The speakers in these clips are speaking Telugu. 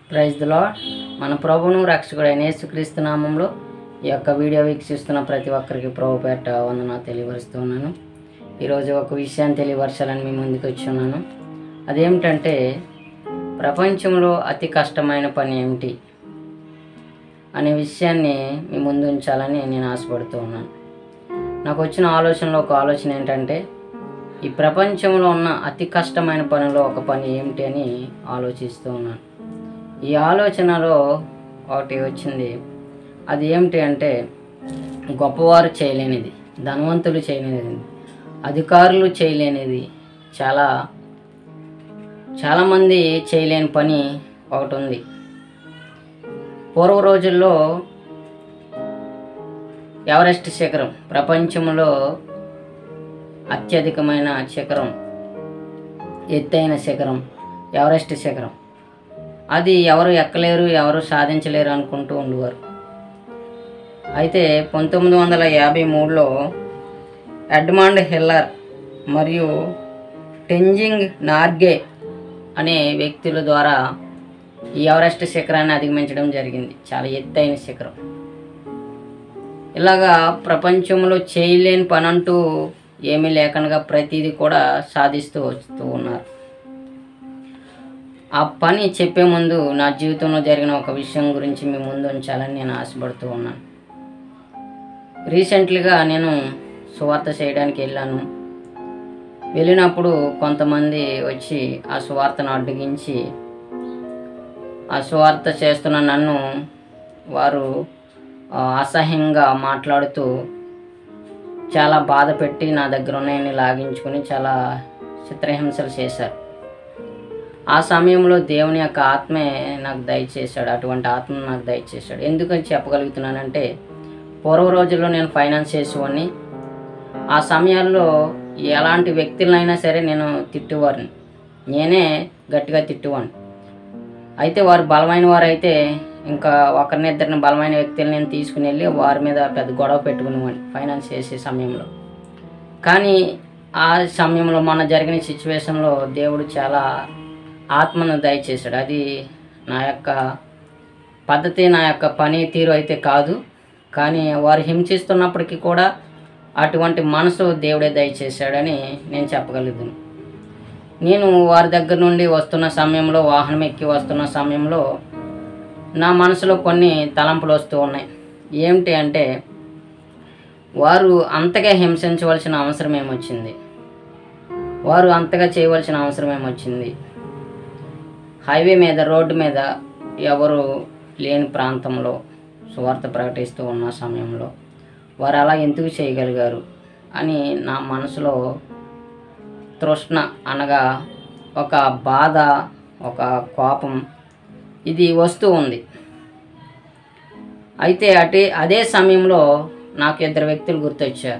ప్రైజ్ ది లార్డ్ మన ప్రభువును రక్షకుడైన యేసుక్రీస్తు నామంలో ఈ యొక్క వీడియో వీక్షిస్తున్న ప్రతి ఒక్కరికి ప్రభు పేట వందన తెలియపరుస్తున్నాను ఈరోజు ఒక విషయాన్ని తెలియపరచాలని మీ ముందుకు వచ్చి ఉన్నాను అదేమిటంటే ప్రపంచంలో అతి కష్టమైన పని ఏమిటి అనే విషయాన్ని మీ ముందు ఉంచాలని నేను ఆశపడుతూ ఉన్నాను నాకు వచ్చిన ఆలోచనలో ఒక ఆలోచన ఏంటంటే ఈ ప్రపంచంలో ఉన్న అతి కష్టమైన పనిలో ఒక పని ఏమిటి అని ఆలోచిస్తూ ఉన్నాను ఈ ఆలోచనలో ఒకటి వచ్చింది అది ఏమిటి అంటే గొప్పవారు చేయలేనిది ధనవంతులు చేయలేనిది అధికారులు చేయలేనిది చాలా చాలామంది చేయలేని పని ఒకటి ఉంది పూర్వ రోజుల్లో ఎవరెస్ట్ శిఖరం ప్రపంచంలో అత్యధికమైన శిఖరం ఎత్తైన శిఖరం ఎవరెస్ట్ శిఖరం అది ఎవరు ఎక్కలేరు ఎవరు సాధించలేరు అనుకుంటూ ఉండేవారు అయితే పంతొమ్మిది వందల యాభై మూడులో ఎడ్మాండ్ హిల్లర్ మరియు టెంజింగ్ నార్గే అనే వ్యక్తుల ద్వారా ఈ ఎవరెస్ట్ శిఖరాన్ని అధిగమించడం జరిగింది చాలా ఎత్తైన శిఖరం ఇలాగా ప్రపంచంలో చేయలేని పని అంటూ ఏమీ లేకుండా ప్రతిదీ కూడా సాధిస్తూ వస్తూ ఉన్నారు ఆ పని చెప్పే ముందు నా జీవితంలో జరిగిన ఒక విషయం గురించి మీ ముందు ఉంచాలని నేను ఆశపడుతూ ఉన్నాను రీసెంట్లీగా నేను సువార్త చేయడానికి వెళ్ళాను వెళ్ళినప్పుడు కొంతమంది వచ్చి ఆ సువార్తను అడ్డగించి ఆ సువార్త చేస్తున్న నన్ను వారు ఆ, అసహ్యంగా మాట్లాడుతూ చాలా బాధ పెట్టి నా దగ్గర ఉన్నాయని లాగించుకుని చాలా చిత్రహింసలు చేశారు ఆ సమయంలో దేవుని యొక్క ఆత్మే నాకు దయచేశాడు అటువంటి ఆత్మ నాకు దయచేశాడు ఎందుకని చెప్పగలుగుతున్నానంటే పూర్వ రోజుల్లో నేను ఫైనాన్స్ చేసేవాడిని ఆ సమయాల్లో ఎలాంటి వ్యక్తులైనా సరే నేను తిట్టువారిని నేనే గట్టిగా తిట్టువాడిని అయితే వారు బలమైన వారు అయితే ఇంకా ఒకరిని ఇద్దరిని బలమైన వ్యక్తులు నేను తీసుకుని వెళ్ళి వారి మీద పెద్ద గొడవ పెట్టుకునేవాడిని ఫైనాన్స్ చేసే సమయంలో కానీ ఆ సమయంలో మొన్న జరిగిన సిచ్యువేషన్లో దేవుడు చాలా ఆత్మను దయచేశాడు అది నా యొక్క పద్ధతి నా యొక్క పని తీరు అయితే కాదు కానీ వారు హింసిస్తున్నప్పటికీ కూడా అటువంటి మనసు దేవుడే దయచేశాడని నేను చెప్పగలుగుతాను నేను వారి దగ్గర నుండి వస్తున్న సమయంలో వాహనం ఎక్కి వస్తున్న సమయంలో నా మనసులో కొన్ని తలంపులు వస్తూ ఉన్నాయి ఏమిటి అంటే వారు అంతగా హింసించవలసిన అవసరం ఏమొచ్చింది వారు అంతగా చేయవలసిన అవసరం ఏమొచ్చింది హైవే మీద రోడ్డు మీద ఎవరు లేని ప్రాంతంలో సువార్త ప్రకటిస్తూ ఉన్న సమయంలో వారు అలా ఎందుకు చేయగలిగారు అని నా మనసులో తృష్ణ అనగా ఒక బాధ ఒక కోపం ఇది వస్తూ ఉంది అయితే అటే అదే సమయంలో నాకు ఇద్దరు వ్యక్తులు గుర్తొచ్చారు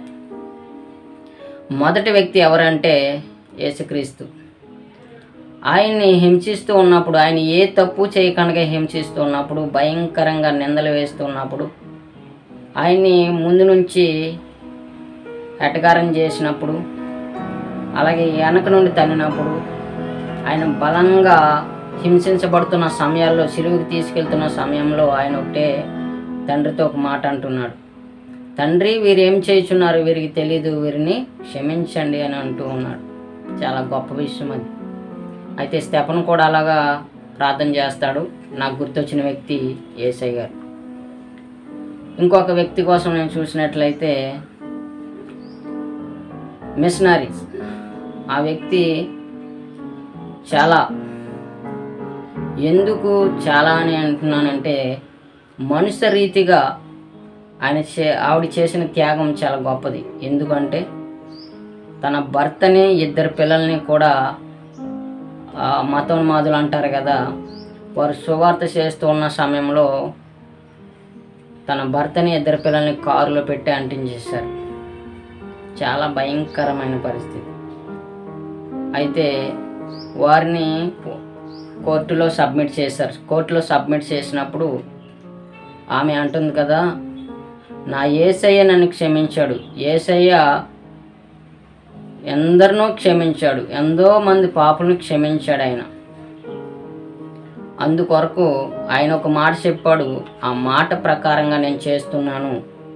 మొదటి వ్యక్తి ఎవరంటే యేసుక్రీస్తు ఆయన్ని హింసిస్తూ ఉన్నప్పుడు ఆయన ఏ తప్పు చేయకుండా హింసిస్తూ ఉన్నప్పుడు భయంకరంగా నిందలు వేస్తున్నప్పుడు ఆయన్ని ముందు నుంచి ఎటకారం చేసినప్పుడు అలాగే వెనక నుండి తన్నినప్పుడు ఆయన బలంగా హింసించబడుతున్న సమయాల్లో సిలువుకి తీసుకెళ్తున్న సమయంలో ఆయన ఒకటే తండ్రితో ఒక మాట అంటున్నాడు తండ్రి వీరు ఏం చేయుచున్నారు వీరికి తెలీదు వీరిని క్షమించండి అని అంటూ ఉన్నాడు చాలా గొప్ప విషయం అది అయితే స్టెపన్ కూడా అలాగా ప్రార్థన చేస్తాడు నాకు గుర్తొచ్చిన వ్యక్తి ఏసై గారు ఇంకొక వ్యక్తి కోసం నేను చూసినట్లయితే మిషనరీస్ ఆ వ్యక్తి చాలా ఎందుకు చాలా అని అంటున్నానంటే మనుష్య రీతిగా ఆయన చే ఆవిడ చేసిన త్యాగం చాలా గొప్పది ఎందుకంటే తన భర్తని ఇద్దరు పిల్లల్ని కూడా ఆ, మతోన్మాదులు అంటారు కదా వారు సువార్త చేస్తూ ఉన్న సమయంలో తన భర్తని ఇద్దరు పిల్లల్ని కారులో పెట్టి అంటించేశారు చాలా భయంకరమైన పరిస్థితి అయితే వారిని పో- కోర్టులో సబ్మిట్ చేశారు కోర్టులో సబ్మిట్ చేసినప్పుడు ఆమె అంటుంది కదా నా ఏసయ్య నన్ను క్షమించాడు ఏసయ్య ఎందరినో క్షమించాడు ఎంతో మంది పాపులను క్షమించాడు ఆయన అందుకొరకు ఆయన ఒక మాట చెప్పాడు ఆ మాట ప్రకారంగా నేను చేస్తున్నాను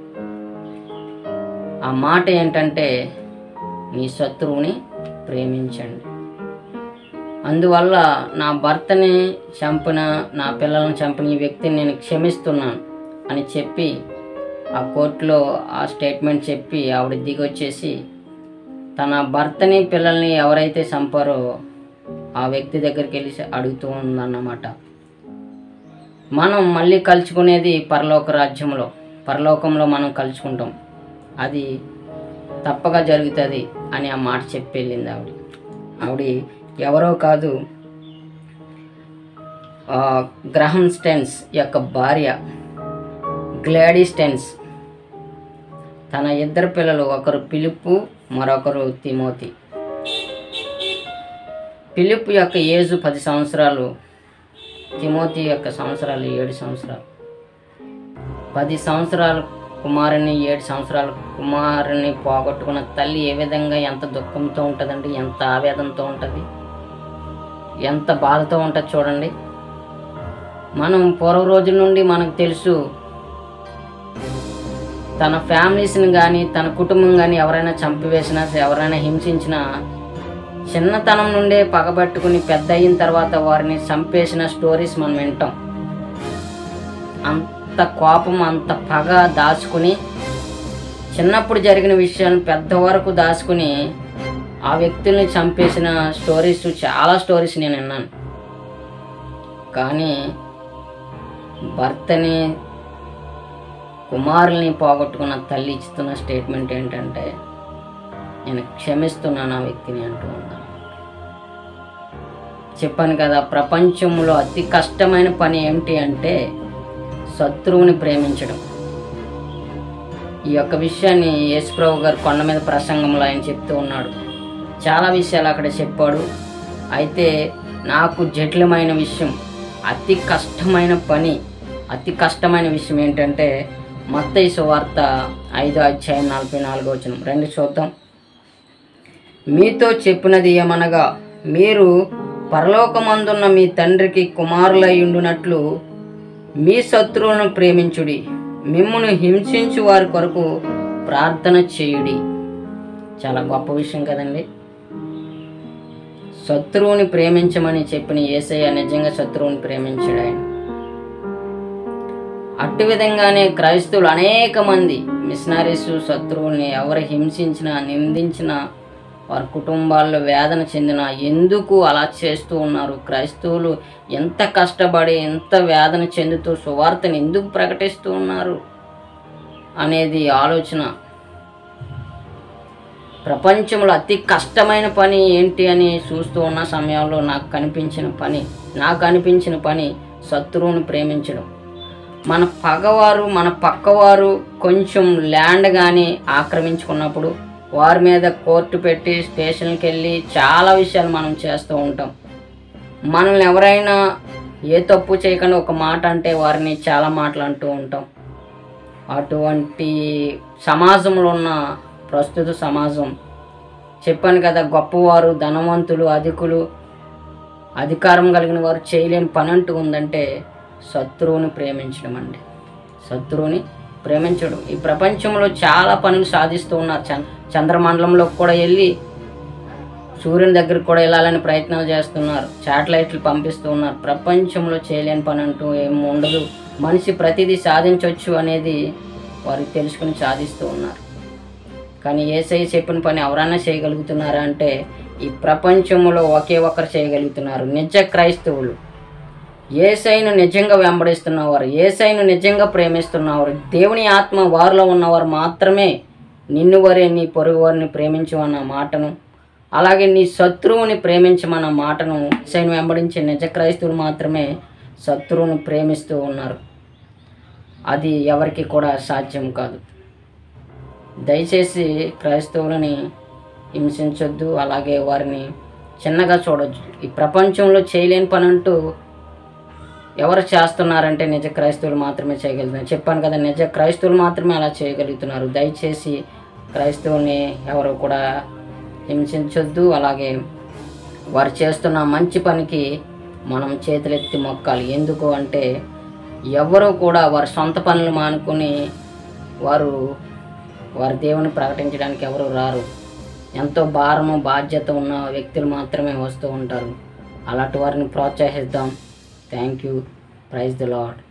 ఆ మాట ఏంటంటే మీ శత్రువుని ప్రేమించండి అందువల్ల నా భర్తని చంపిన నా పిల్లలను చంపిన ఈ వ్యక్తిని నేను క్షమిస్తున్నాను అని చెప్పి ఆ కోర్టులో ఆ స్టేట్మెంట్ చెప్పి ఆవిడ దిగొచ్చేసి తన భర్తని పిల్లల్ని ఎవరైతే చంపారో ఆ వ్యక్తి దగ్గరికి వెళ్ళి అడుగుతూ ఉందన్నమాట మనం మళ్ళీ కలుసుకునేది పరలోక రాజ్యంలో పరలోకంలో మనం కలుసుకుంటాం అది తప్పక జరుగుతుంది అని ఆ మాట చెప్పి వెళ్ళింది ఆవిడ ఆవిడ ఎవరో కాదు ఆ, గ్రహం స్టెన్స్ యొక్క భార్య గ్లాడీ స్టెన్స్ తన ఇద్దరు పిల్లలు ఒకరు పిలుపు మరొకరు తిమోతి పిలుపు యొక్క ఏజు పది సంవత్సరాలు తిమోతి యొక్క సంవత్సరాలు ఏడు సంవత్సరాలు పది సంవత్సరాల కుమారుని ఏడు సంవత్సరాల కుమారుని పోగొట్టుకున్న తల్లి ఏ విధంగా ఎంత దుఃఖంతో ఉంటుందండి ఎంత ఆవేదనతో ఉంటుంది ఎంత బాధతో ఉంటుంది చూడండి మనం పూర్వ రోజుల నుండి మనకు తెలుసు తన ఫ్యామిలీస్ని కానీ తన కుటుంబం కానీ ఎవరైనా చంపివేసినా ఎవరైనా హింసించినా చిన్నతనం నుండే పగబట్టుకుని పెద్ద అయిన తర్వాత వారిని చంపేసిన స్టోరీస్ మనం వింటాం అంత కోపం అంత పగ దాచుకుని చిన్నప్పుడు జరిగిన విషయాన్ని పెద్ద వరకు దాచుకుని ఆ వ్యక్తుల్ని చంపేసిన స్టోరీస్ చాలా స్టోరీస్ నేను విన్నాను కానీ భర్తని కుమారుల్ని పోగొట్టుకున్న తల్లి ఇస్తున్న స్టేట్మెంట్ ఏంటంటే నేను క్షమిస్తున్నాను ఆ వ్యక్తిని అంటూ ఉన్నాను చెప్పాను కదా ప్రపంచంలో అతి కష్టమైన పని ఏమిటి అంటే శత్రువుని ప్రేమించడం ఈ యొక్క విషయాన్ని యేసుప్రభు గారు కొండ మీద ప్రసంగంలో ఆయన చెప్తూ ఉన్నాడు చాలా విషయాలు అక్కడ చెప్పాడు అయితే నాకు జటిలమైన విషయం అతి కష్టమైన పని అతి కష్టమైన విషయం ఏంటంటే మత్తయి సువార్త ఐదో అధ్యాయం నలభై నాలుగో వచనం రండి చూద్దాం మీతో చెప్పినది ఏమనగా మీరు పరలోకమందున్న మీ తండ్రికి కుమారులయ్యుండునట్లు మీ శత్రువులను ప్రేమించుడి మిమ్మును హింసించు వారి కొరకు ప్రార్థన చేయుడి చాలా గొప్ప విషయం కదండి శత్రువుని ప్రేమించమని చెప్పిన ఏసయ్య నిజంగా శత్రువుని ప్రేమించాడు ఆయన అట్టి విధంగానే క్రైస్తవులు అనేక మంది మిషనరీస్ శత్రువుల్ని ఎవరు హింసించినా నిందించినా వారి కుటుంబాల్లో వేదన చెందిన ఎందుకు అలా చేస్తూ ఉన్నారు క్రైస్తవులు ఎంత కష్టపడి ఎంత వేదన చెందుతూ సువార్తను ఎందుకు ప్రకటిస్తూ ఉన్నారు అనేది ఆలోచన ప్రపంచంలో అతి కష్టమైన పని ఏంటి అని చూస్తూ ఉన్న సమయంలో నాకు కనిపించిన పని నాకు అనిపించిన పని శత్రువుని ప్రేమించడం మన పగవారు మన పక్కవారు కొంచెం ల్యాండ్ కానీ ఆక్రమించుకున్నప్పుడు వారి మీద కోర్టు పెట్టి స్టేషన్కి వెళ్ళి చాలా విషయాలు మనం చేస్తూ ఉంటాం మనల్ని ఎవరైనా ఏ తప్పు చేయకుండా ఒక మాట అంటే వారిని చాలా మాటలు అంటూ ఉంటాం అటువంటి సమాజంలో ఉన్న ప్రస్తుత సమాజం చెప్పాను కదా గొప్పవారు ధనవంతులు అధికులు అధికారం కలిగిన వారు చేయలేని పని అంటూ ఉందంటే శత్రువుని ప్రేమించడం అండి శత్రువుని ప్రేమించడం ఈ ప్రపంచంలో చాలా పనులు సాధిస్తూ ఉన్నారు చంద్ర చంద్రమండలంలో కూడా వెళ్ళి సూర్యుని దగ్గరికి కూడా వెళ్ళాలని ప్రయత్నాలు చేస్తున్నారు శాటిలైట్లు పంపిస్తూ ఉన్నారు ప్రపంచంలో చేయలేని పని అంటూ ఏం ఉండదు మనిషి ప్రతిదీ సాధించవచ్చు అనేది వారు తెలుసుకుని సాధిస్తూ ఉన్నారు కానీ ఏసై చెప్పిన పని ఎవరైనా చేయగలుగుతున్నారా అంటే ఈ ప్రపంచంలో ఒకే ఒక్కరు చేయగలుగుతున్నారు నిజ క్రైస్తవులు ఏసైను నిజంగా వెంబడిస్తున్నవారు ఏసైను నిజంగా ప్రేమిస్తున్నవారు దేవుని ఆత్మ వారిలో ఉన్నవారు మాత్రమే నిన్ను వరే నీ పొరుగు వారిని ప్రేమించమన్న మాటను అలాగే నీ శత్రువుని ప్రేమించమన్న మాటను ఏసైను వెంబడించే నిజ క్రైస్తవులు మాత్రమే శత్రువుని ప్రేమిస్తూ ఉన్నారు అది ఎవరికి కూడా సాధ్యం కాదు దయచేసి క్రైస్తవులని హింసించొద్దు అలాగే వారిని చిన్నగా చూడొద్దు ఈ ప్రపంచంలో చేయలేని పని అంటూ ఎవరు చేస్తున్నారంటే నిజ క్రైస్తవులు మాత్రమే చేయగలుగుతున్నారు చెప్పాను కదా నిజ క్రైస్తవులు మాత్రమే అలా చేయగలుగుతున్నారు దయచేసి క్రైస్తవుని ఎవరు కూడా హింసించొద్దు అలాగే వారు చేస్తున్న మంచి పనికి మనం చేతులెత్తి మొక్కాలి ఎందుకు అంటే ఎవరు కూడా వారి సొంత పనులు మానుకొని వారు వారి దేవుని ప్రకటించడానికి ఎవరు రారు ఎంతో భారము బాధ్యత ఉన్న వ్యక్తులు మాత్రమే వస్తూ ఉంటారు అలాంటి వారిని ప్రోత్సహిద్దాం thank you praise the lord